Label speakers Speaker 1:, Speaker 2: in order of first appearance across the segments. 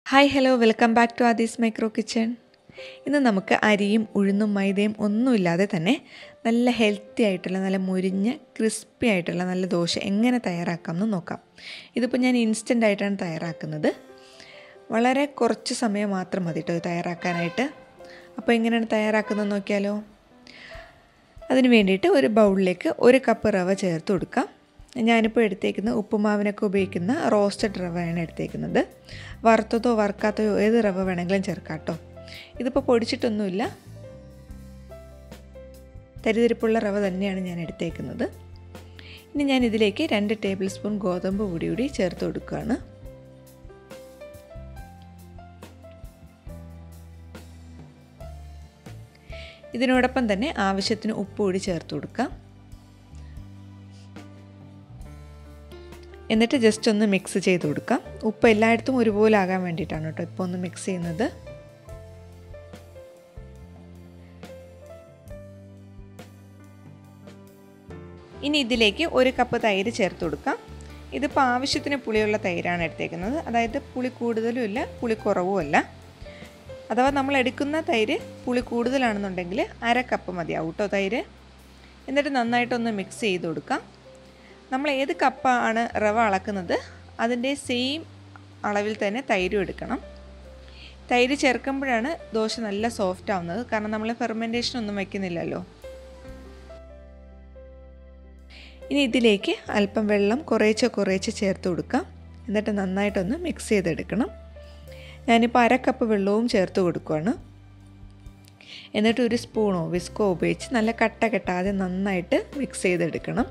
Speaker 1: hi hello welcome back to Aadhi's micro kitchen ഇന്ന് നമുക്ക് അരിയും ഉഴുന്നും മൈദയും ഒന്നുമില്ലാതെ തന്നെ നല്ല ഹെൽത്തി ആയിട്ടുള്ള നല്ല മുരിഞ്ഞ ക്രിസ്പി ആയിട്ടുള്ള നല്ല ദോശ എങ്ങനെ തയ്യാറാക്കാം എന്ന് നോക്കാം ഇതിപ്പോൾ ഞാൻ ഇൻസ്റ്റൻ്റ് ആയിട്ടാണ് തയ്യാറാക്കുന്നത് വളരെ കുറച്ച് സമയം മാത്രം മതി കേട്ടോ ഇത് തയ്യാറാക്കാനായിട്ട് അപ്പോൾ എങ്ങനെയാണ് തയ്യാറാക്കുന്നത് നോക്കിയാലോ അതിന് വേണ്ടിയിട്ട് ഒരു ബൗളിലേക്ക് ഒരു കപ്പ് റവ ചേർത്ത് കൊടുക്കാം ഞാനിപ്പോൾ എടുത്തേക്കുന്നത് ഉപ്പുമാവിനൊക്കെ ഉപയോഗിക്കുന്ന റോസ്റ്റഡ് റവയാണ് എടുത്തേക്കുന്നത് വറുത്തതോ വറുക്കാത്തതോ ഏത് റവ വേണമെങ്കിലും ചേർക്കാം കേട്ടോ ഇതിപ്പോൾ പൊടിച്ചിട്ടൊന്നുമില്ല തരിതരിപ്പുള്ള റവ തന്നെയാണ് ഞാൻ എടുത്തേക്കുന്നത് ഇനി ഞാൻ ഇതിലേക്ക് രണ്ട് ടേബിൾ സ്പൂൺ ഗോതമ്പ് പൊടി കൂടി ചേർത്ത് കൊടുക്കുകയാണ് ഇതിനോടൊപ്പം തന്നെ ആവശ്യത്തിന് ഉപ്പ് കൂടി ചേർത്ത് കൊടുക്കാം എന്നിട്ട് ജസ്റ്റ് ഒന്ന് മിക്സ് ചെയ്ത് കൊടുക്കാം ഉപ്പ് എല്ലായിടത്തും ഒരുപോലെ ആകാൻ വേണ്ടിയിട്ടാണ് കേട്ടോ ഇപ്പോൾ ഒന്ന് മിക്സ് ചെയ്യുന്നത് ഇനി ഇതിലേക്ക് ഒരു കപ്പ് തൈര് ചേർത്ത് കൊടുക്കാം ഇതിപ്പോൾ ആവശ്യത്തിന് പുളിയുള്ള തൈരാണ് എടുത്തേക്കുന്നത് അതായത് പുളി കൂടുതലും ഇല്ല പുളി കുറവും അല്ല അഥവാ നമ്മൾ എടുക്കുന്ന തൈര് പുളി കൂടുതലാണെന്നുണ്ടെങ്കിൽ അര കപ്പ് മതിയാവും കേട്ടോ തൈര് എന്നിട്ട് നന്നായിട്ടൊന്ന് മിക്സ് ചെയ്ത് കൊടുക്കാം നമ്മൾ ഏത് കപ്പാണ് റവ അളക്കുന്നത് അതിൻ്റെ സെയിം അളവിൽ തന്നെ തൈരും എടുക്കണം തൈര് ചേർക്കുമ്പോഴാണ് ദോശ നല്ല സോഫ്റ്റ് ആവുന്നത് കാരണം നമ്മൾ ഫെർമെൻറ്റേഷൻ ഒന്നും വയ്ക്കുന്നില്ലല്ലോ ഇനി ഇതിലേക്ക് അല്പം വെള്ളം കുറേശ്ശെ കുറേശ്ശെ ചേർത്ത് കൊടുക്കാം എന്നിട്ട് നന്നായിട്ടൊന്ന് മിക്സ് ചെയ്തെടുക്കണം ഞാനിപ്പോൾ അര കപ്പ് വെള്ളവും ചേർത്ത് കൊടുക്കുകയാണ് എന്നിട്ട് ഒരു സ്പൂണോ വിസ്കോ ഉപയോഗിച്ച് നല്ല കട്ട കെട്ടാതെ നന്നായിട്ട് മിക്സ് ചെയ്തെടുക്കണം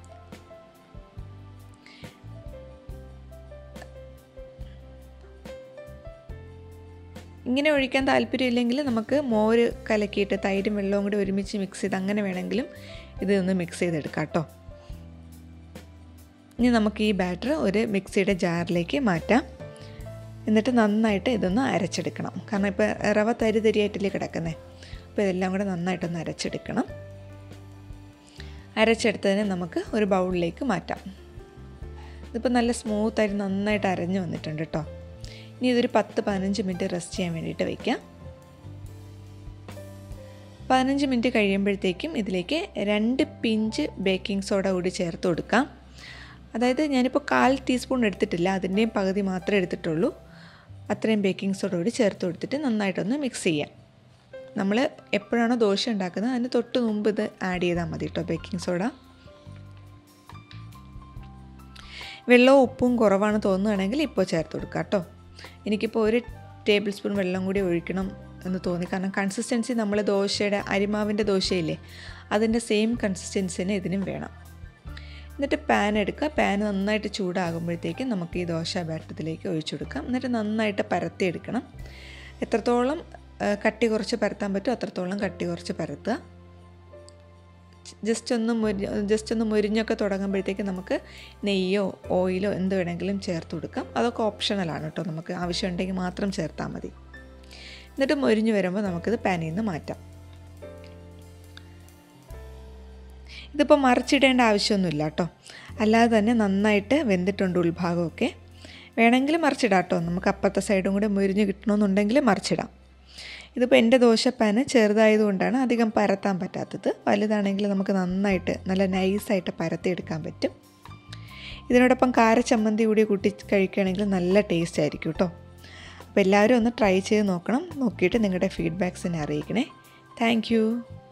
Speaker 1: ഇങ്ങനെ ഒഴിക്കാൻ താല്പര്യമില്ലെങ്കിൽ നമുക്ക് മോര് കലക്കിയിട്ട് തൈരും വെള്ളവും കൂടി ഒരുമിച്ച് മിക്സ് ചെയ്ത് അങ്ങനെ വേണമെങ്കിലും ഇതൊന്ന് മിക്സ് ചെയ്തെടുക്കാം കേട്ടോ ഇനി നമുക്ക് ഈ ബാറ്റർ ഒരു മിക്സിയുടെ ജാറിലേക്ക് മാറ്റാം എന്നിട്ട് നന്നായിട്ട് ഇതൊന്ന് അരച്ചെടുക്കണം കാരണം ഇപ്പോൾ റവ തരി തരിയായിട്ടല്ലേ കിടക്കുന്നത് അപ്പോൾ ഇതെല്ലാം കൂടെ നന്നായിട്ടൊന്ന് അരച്ചെടുക്കണം അരച്ചെടുത്തതിന് നമുക്ക് ഒരു ബൗളിലേക്ക് മാറ്റാം ഇതിപ്പോൾ നല്ല സ്മൂത്തായിട്ട് നന്നായിട്ട് അരഞ്ഞു വന്നിട്ടുണ്ട് കേട്ടോ ഇനി ഇതൊരു പത്ത് പതിനഞ്ച് മിനിറ്റ് റെസ്റ്റ് ചെയ്യാൻ വേണ്ടിയിട്ട് വയ്ക്കാം പതിനഞ്ച് മിനിറ്റ് കഴിയുമ്പോഴത്തേക്കും ഇതിലേക്ക് രണ്ട് പിഞ്ച് ബേക്കിംഗ് സോഡ കൂടി ചേർത്ത് കൊടുക്കാം അതായത് ഞാനിപ്പോൾ കാൽ ടീസ്പൂൺ എടുത്തിട്ടില്ല അതിൻ്റെയും പകുതി മാത്രമേ എടുത്തിട്ടുള്ളൂ അത്രയും ബേക്കിംഗ് സോഡ കൂടി ചേർത്ത് കൊടുത്തിട്ട് നന്നായിട്ടൊന്ന് മിക്സ് ചെയ്യാം നമ്മൾ എപ്പോഴാണോ ദോശ ഉണ്ടാക്കുന്നത് അതിന് തൊട്ട് മുമ്പ് ഇത് ആഡ് ചെയ്താൽ മതി കേട്ടോ ബേക്കിംഗ് സോഡ വെള്ളവും ഉപ്പും കുറവാണ് തോന്നുകയാണെങ്കിൽ ഇപ്പോൾ ചേർത്ത് കൊടുക്കാം കേട്ടോ എനിക്കിപ്പോൾ ഒരു ടേബിൾ സ്പൂൺ വെള്ളം കൂടി ഒഴിക്കണം എന്ന് തോന്നി കാരണം കൺസിസ്റ്റൻസി നമ്മൾ ദോശയുടെ അരിമാവിൻ്റെ ദോശയില്ലേ അതിൻ്റെ സെയിം കൺസിസ്റ്റൻസി തന്നെ ഇതിനും വേണം എന്നിട്ട് പാൻ എടുക്കുക പാൻ നന്നായിട്ട് ചൂടാകുമ്പോഴത്തേക്കും നമുക്ക് ഈ ദോശ ബാറ്റത്തിലേക്ക് ഒഴിച്ചു കൊടുക്കാം എന്നിട്ട് നന്നായിട്ട് പരത്തിയെടുക്കണം എത്രത്തോളം കട്ടി കുറച്ച് പരത്താൻ പറ്റും അത്രത്തോളം കട്ടി കുറച്ച് പരത്തുക ജസ്റ്റ് ഒന്ന് മുരി ജസ്റ്റ് ഒന്ന് മുരിഞ്ഞൊക്കെ തുടങ്ങുമ്പോഴത്തേക്ക് നമുക്ക് നെയ്യോ ഓയിലോ എന്ത് വേണമെങ്കിലും ചേർത്ത് കൊടുക്കാം അതൊക്കെ ഓപ്ഷണലാണ് കേട്ടോ നമുക്ക് ആവശ്യമുണ്ടെങ്കിൽ മാത്രം ചേർത്താൽ മതി എന്നിട്ട് മൊരിഞ്ഞ് വരുമ്പോൾ നമുക്കിത് പാനിൽ നിന്ന് മാറ്റാം ഇതിപ്പോൾ മറിച്ചിടേണ്ട ആവശ്യമൊന്നുമില്ല കേട്ടോ അല്ലാതെ തന്നെ നന്നായിട്ട് വെന്തിട്ടുണ്ട് ഉൾഭാഗമൊക്കെ വേണമെങ്കിൽ മറിച്ചിടാം കേട്ടോ നമുക്ക് അപ്പുറത്തെ സൈഡും കൂടെ മുരിഞ്ഞ് കിട്ടണമെന്നുണ്ടെങ്കിൽ മറിച്ചിടാം ഇതിപ്പോൾ എൻ്റെ ദോശപ്പാന് ചെറുതായതുകൊണ്ടാണ് അധികം പരത്താൻ പറ്റാത്തത് വലുതാണെങ്കിൽ നമുക്ക് നന്നായിട്ട് നല്ല നൈസായിട്ട് പരത്തിയെടുക്കാൻ പറ്റും ഇതിനോടൊപ്പം കാരച്ചമ്മന്തി കൂടി കൂട്ടി കഴിക്കുകയാണെങ്കിൽ നല്ല ടേസ്റ്റ് ആയിരിക്കും കേട്ടോ അപ്പോൾ എല്ലാവരും ഒന്ന് ട്രൈ ചെയ്ത് നോക്കണം നോക്കിയിട്ട് നിങ്ങളുടെ ഫീഡ്ബാക്സിനെ അറിയിക്കണേ താങ്ക്